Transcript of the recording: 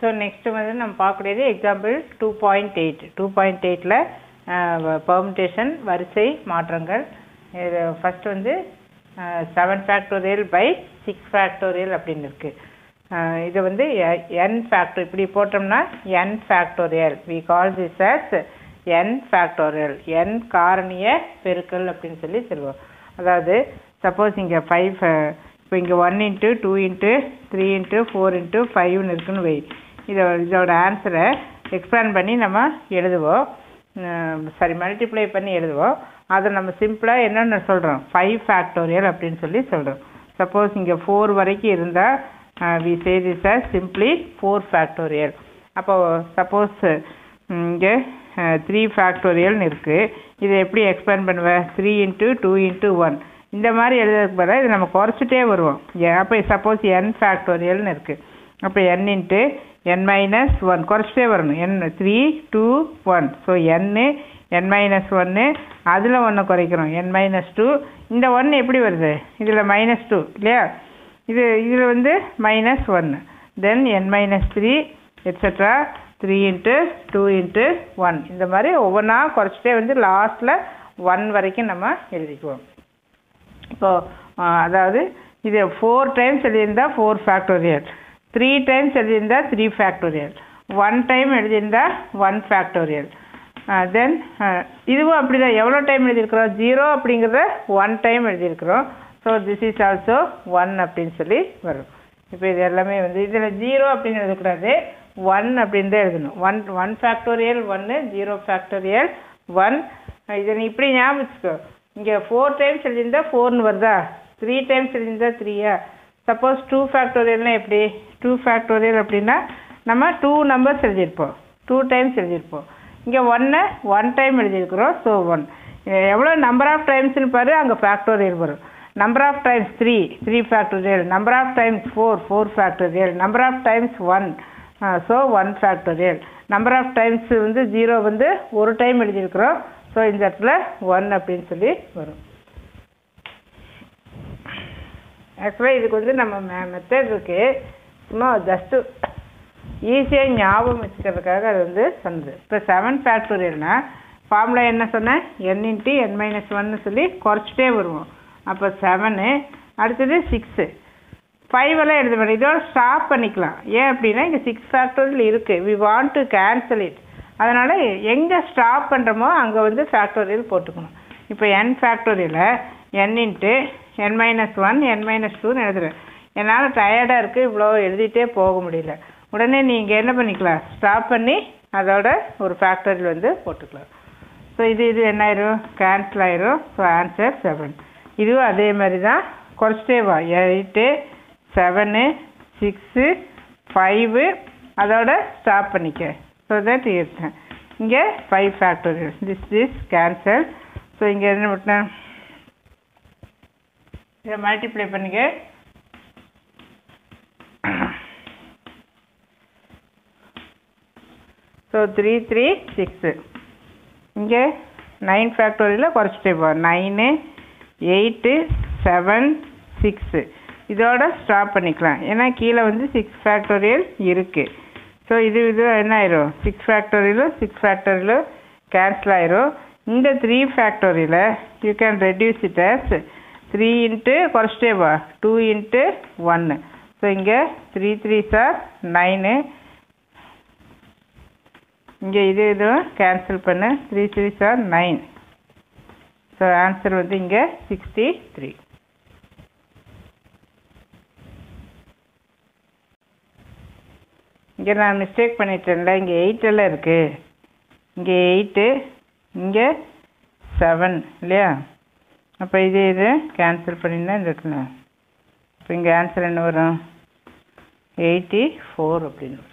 so next வந்து நம்ம பார்க்கக்கூடியது example two point eight two point எயிட்டில் பெர்முடேஷன் வரிசை மாற்றங்கள் இது ஃபர்ஸ்ட் வந்து seven factorial by six factorial அப்படின்னு இருக்குது இது வந்து என் ஃபேக்டர் இப்படி போட்டோம்னா N factorial we call this as N factorial N காரணிய பெருக்கல் அப்படின்னு சொல்லி சொல்லுவோம் அதாவது சப்போஸ் இங்கே ஃபைவ் இப்போ இங்கே one into two into three into four into ஃபைவ்னு இருக்குன்னு வை இதை இதோட ஆன்சரை எக்ஸ்பேண்ட் பண்ணி நம்ம எழுதுவோம் சாரி மல்டிப்ளை பண்ணி எழுதுவோம் அதை நம்ம சிம்பிளாக என்னென்ன சொல்கிறோம் ஃபைவ் ஃபேக்டோரியல் அப்படின்னு சொல்லி சொல்கிறோம் சப்போஸ் இங்கே ஃபோர் வரைக்கும் இருந்தால் we say this as simply four factorial அப்போ சப்போஸ் இங்கே த்ரீ ஃபேக்டோரியல்னு இருக்குது இதை எப்படி எக்ஸ்பேண்ட் பண்ணுவேன் three into two into one இந்த மாதிரி எழுதுறதுக்கு பதிலாக இதை நம்ம குறைச்சிட்டே வருவோம் அப்போ சப்போஸ் என் ஃபேக்டோரியல்னு இருக்குது அப்போ N into N minus one குறைச்சிட்டே வரணும் N three two one so என்னு என் மைனஸ் ஒன்று அதில் ஒன்று குறைக்கிறோம் என் மைனஸ் டூ இந்த ஒன்று எப்படி வருது இதில் மைனஸ் டூ இல்லையா இது இதில் வந்து மைனஸ் ஒன்று then N minus three etcetera three into two into one இந்த மாதிரி ஒவ்வொன்றா குறைச்சிட்டே வந்து லாஸ்ட்டில் ஒன் வரைக்கும் நம்ம எழுதிக்குவோம் இப்போது அதாவது இது ஃபோர் டைம்ஸ் எழுதியிருந்தா ஃபோர் ஃபேக்டோரியல் த்ரீ டைம்ஸ் எழுதியிருந்தா த்ரீ ஃபேக்டோரியல் ஒன் டைம் எழுதியிருந்தா ஒன் ஃபேக்டோரியல் தென் இதுவும் அப்படி தான் எவ்வளோ டைம் எழுதியிருக்கிறோம் ஜீரோ அப்படிங்கிறத ஒன் டைம் எழுதியிருக்கிறோம் so this is also one அப்படின்னு சொல்லி வரும் இப்போ இது எல்லாமே வந்து இதில் ஜீரோ அப்படின்னு எழுதக்கூடாது ஒன் அப்படின்னு தான் எழுதணும் ஒன் ஒன் ஃபேக்டோரியல் ஒன்று ஜீரோ ஃபேக்டோரியல் ஒன் இதை நீ இப்படி ஞாபகம் வச்சுக்கோ இங்கே ஃபோர் டைம்ஸ் எழுதியிருந்தா ஃபோர்னு வருதா த்ரீ டைம்ஸ் எழுதியிருந்தா த்ரீயா சப்போஸ் டூ ஃபேக்டோரியல்னால் எப்படி டூ ஃபேக்டோரியல் அப்படின்னா நம்ம டூ நம்பர்ஸ் எழுதியிருப்போம் டூ டைம்ஸ் எழுதியிருப்போம் இங்கே ஒன்னை ஒன் டைம் எழுதியிருக்கிறோம் ஸோ ஒன் எவ்வளோ நம்பர் ஆஃப் டைம்ஸ்னு பாரு அங்கே ஃபேக்டோரியல் வரும் number of times three three factorial number of times four four factorial number of times one so one factorial number of times வந்து ஜீரோ வந்து ஒரு டைம் எழுதியிருக்கிறோம் ஸோ இந்த இடத்துல ஒன் அப்படின்னு சொல்லி வரும் ஆக்சுவலாக இதுக்கு வந்து நம்ம மெ மெத்தட் இருக்குது சும்மா ஜஸ்ட்டு ஈஸியாக ஞாபகம் வச்சுக்கிறதுக்காக அது வந்து சொன்னது இப்போ செவன் ஃபேக்டோரியல்னா ஃபார்முலா என்ன சொன்னேன் என் இன்ட்டு என் மைனஸ் ஒன்னு சொல்லி குறைச்சிட்டே வருவோம் அப்போ செவனு அடுத்தது சிக்ஸு ஃபைவ் எல்லாம் எழுத மாட்டோம் இதோட ஸ்டாப் பண்ணிக்கலாம் ஏன் அப்படின்னா இங்கே சிக்ஸ் ஃபேக்டோரியல் இருக்குது we want to cancel it அதனால் எங்கே ஸ்டாப் பண்ணுறோமோ அங்கே வந்து ஃபேக்டோரியல் போட்டுக்கணும் இப்போ என் ஃபேக்டோரியலை N into N minus one N minus டூன்னு எழுதுறேன் என்னால் டயர்டாக இருக்குது இவ்வளோ எழுதிட்டே போக முடியல உடனே நீங்கள் என்ன பண்ணிக்கலாம் ஸ்டாப் பண்ணி அதோட ஒரு ஃபேக்டோரியல் வந்து போட்டுக்கலாம் ஸோ இது இது என்ன ஆயிரும் கேன்சல் ஆயிரும் ஸோ ஆன்சர் செவன் இதுவும் அதே மாதிரி தான் குறைச்சிட்டே வா எயிட்டு செவனு சிக்ஸு ஃபைவு அதோட ஸ்டாப் பண்ணிக்க ஸோ தட் இருக்கேன் இங்கே five factorial this this cancel so இங்கே என்ன விட்டேன் இதை மல்டிப்ளை பண்ணிக்க ஸோ த்ரீ த்ரீ சிக்ஸு இங்கே நைன் ஃபேக்டோரியலில் குறைச்சிட்டே போ நைனு எயிட்டு செவன் சிக்ஸு இதோட ஸ்டாப் பண்ணிக்கலாம் ஏன்னா கீழே வந்து சிக்ஸ் ஃபேக்டோரியல் இருக்குது ஸோ இது இது என்ன ஆயிரும் சிக்ஸ் ஃபேக்டோரியலும் சிக்ஸ் ஃபேக்டோரியலும் கேன்சல் ஆயிரும் இந்த த்ரீ ஃபேக்டோரியலை you can reduce it as three into குறைச்சிட்டே வா டூ இன்ட்டு ஒன்று ஸோ இங்கே த்ரீ த்ரீ சார் நைனு இங்கே இது இதுவும் கேன்சல் பண்ணு த்ரீ த்ரீ சார் நைன் ஸோ ஆன்சர் வந்து இங்கே சிக்ஸ்டி த்ரீ இங்கே நான் மிஸ்டேக் பண்ணிட்டேன்ல இங்கே எயிட்டெல்லாம் இருக்குது இங்கே எயிட்டு இங்கே செவன் இல்லையா அப்போ இது இது கேன்சல் பண்ணினா இருக்குண்ணே இப்போ இங்கே ஆன்சர் என்ன வரும் எயிட்டி ஃபோர் அப்படின்னு